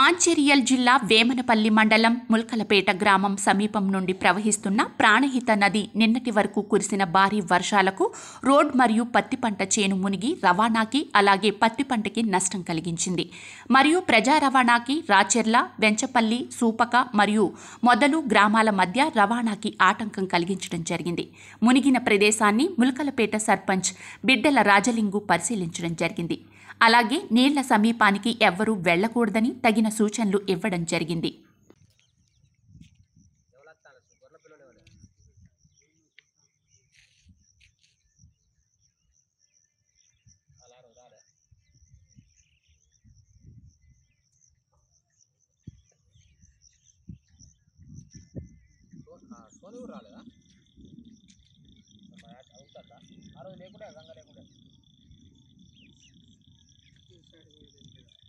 మాంచేరియల్ జిల్లా వేమనపల్లి మండలం ముల్కలపేట గ్రామం సమీపం నుండి ప్రవహిస్తున్న ప్రాణహిత నది నిన్నటి వరకు కురిసిన భారీ వర్షాలకు రోడ్ మరియు పత్తి పంట చేను మునిగి రవాణాకి అలాగే పత్తి పంటకి నష్టం కలిగించింది మరియు ప్రజా రవాణాకి రాచెర్ల వెంచపల్లి సూపక మరియు మొదలు గ్రామాల మధ్య రవాణాకి ఆటంకం కలిగించడం జరిగింది మునిగిన ప్రదేశాన్ని ముల్కలపేట సర్పంచ్ బిడ్డల రాజలింగు పరిశీలించడం జరిగింది అలాగే నీళ్ల సమీపానికి ఎవ్వరూ వెళ్లకూడదని తగిన సూచనలు ఇవ్వడం జరిగింది సోని కూడా రాలేదా అవుతుందా ఆ రోజు లేకుండా గంగ లేకుండా